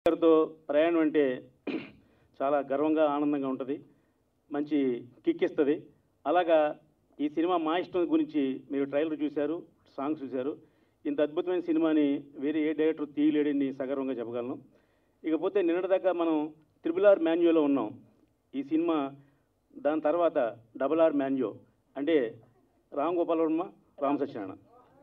గారితో ప్రయాణం అంటే చాలా గర్వంగా ఆనందంగా ఉంటుంది మంచి కిక్ ఇస్తుంది అలాగా ఈ సినిమా మా ఇష్టం గురించి మీరు ట్రైలర్ చూశారు సాంగ్స్ చూశారు ఇంత అద్భుతమైన సినిమాని వేరే ఏ డైరెక్టర్ తీయలేడని సగర్వంగా చెప్పగలను ఇకపోతే నిన్నటిదాకా మనం త్రిబుల్ ఆర్ మాన్యులో ఉన్నాం ఈ సినిమా దాని తర్వాత డబుల్ ఆర్ మాన్యో అంటే రామ్ గోపాల్ వర్మ రామ్ సత్యనారాయణ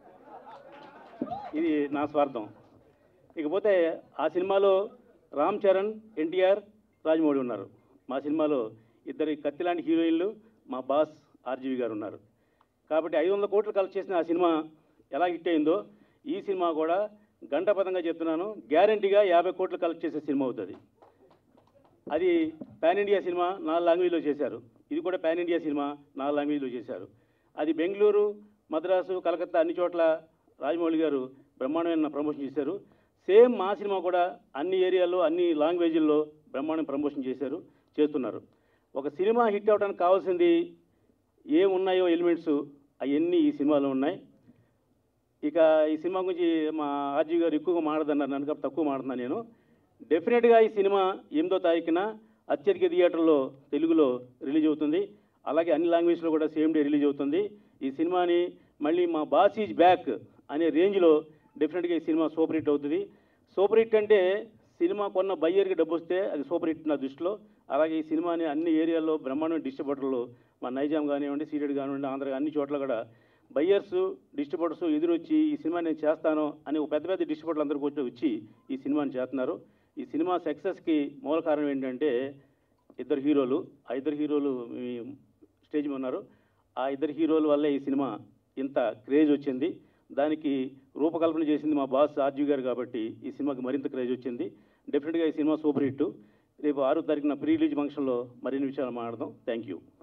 ఇది నా స్వార్థం ఇకపోతే ఆ సినిమాలో రామ్ చరణ్ ఎన్టీఆర్ రాజమౌళి ఉన్నారు మా సినిమాలో ఇద్దరు కత్తి లాంటి హీరోయిన్లు మా బాస్ ఆర్జీవి గారు ఉన్నారు కాబట్టి ఐదు వందల కోట్లు కలెక్ట్ చేసిన ఆ సినిమా ఎలా హిట్ అయిందో ఈ సినిమా కూడా గంటపదంగా చెప్తున్నాను గ్యారంటీగా యాభై కోట్లు కలెక్ట్ చేసే సినిమా అవుతుంది అది పాన్ ఇండియా సినిమా నాలుగు లాంగ్వేజ్లో చేశారు ఇది కూడా పాన్ ఇండియా సినిమా నాలుగు లాంగ్వేజ్లో చేశారు అది బెంగళూరు మద్రాసు కలకత్తా అన్ని చోట్ల రాజమౌళి గారు బ్రహ్మాండమైన ప్రమోషన్ చేశారు సేమ్ మా సినిమా కూడా అన్ని ఏరియాల్లో అన్ని లాంగ్వేజ్ల్లో బ్రహ్మాండం ప్రమోషన్ చేశారు చేస్తున్నారు ఒక సినిమా హిట్ అవడానికి కావాల్సింది ఏమున్నాయో ఎలిమెంట్స్ అవన్నీ ఈ సినిమాలో ఉన్నాయి ఇక ఈ సినిమా గురించి మా ఆర్జీ గారు ఎక్కువగా మాట్లాడదన్నారు నన్ను కాబట్టి తక్కువ మాట్లాడుతున్నాను నేను డెఫినెట్గా ఈ సినిమా ఎనిమిదో తారీఖున అత్యధిక థియేటర్లో తెలుగులో రిలీజ్ అవుతుంది అలాగే అన్ని లాంగ్వేజ్లో కూడా సేమ్ డే రిలీజ్ అవుతుంది ఈ సినిమాని మళ్ళీ మా బాస్ ఈజ్ బ్యాక్ అనే రేంజ్లో డెఫినెట్గా ఈ సినిమా సూపర్ హిట్ అవుతుంది సూపర్ హిట్ అంటే సినిమా కొన్న బయ్యర్కి డబ్బు వస్తే అది సూపర్ హిట్ నా దృష్టిలో అలాగే ఈ సినిమాని అన్ని ఏరియాల్లో బ్రహ్మాండమైన డిస్ట్రిబ్యూటర్లు మా నైజాం కానివ్వండి సీడెడ్ కానివ్వండి ఆంధ్ర అన్ని చోట్ల కూడా బయ్యర్స్ డిస్ట్రిబ్యూటర్స్ ఎదురొచ్చి ఈ సినిమా నేను చేస్తాను అని ఒక పెద్ద పెద్ద డిస్ట్రిబ్యూటర్లు అందరూ కూడా వచ్చి ఈ సినిమాని చేస్తున్నారు ఈ సినిమా సక్సెస్కి మూల కారణం ఏంటంటే ఇద్దరు హీరోలు ఆ ఇద్దరు హీరోలు మీ స్టేజ్ మీద ఉన్నారు ఆ ఇద్దరు హీరోల వల్లే ఈ సినిమా ఇంత క్రేజ్ వచ్చింది దానికి రూపకల్పన చేసింది మా బాస్ ఆర్జీ గారు కాబట్టి ఈ సినిమాకి మరింత క్రేజ్ వచ్చింది డెఫినెట్గా ఈ సినిమా సూపర్ హిట్ రేపు ఆరో తారీఖున ప్రీ రిలీజ్ ఫంక్షన్లో మరిన్ని విషయాలు మాట్లాడదాం థ్యాంక్ యూ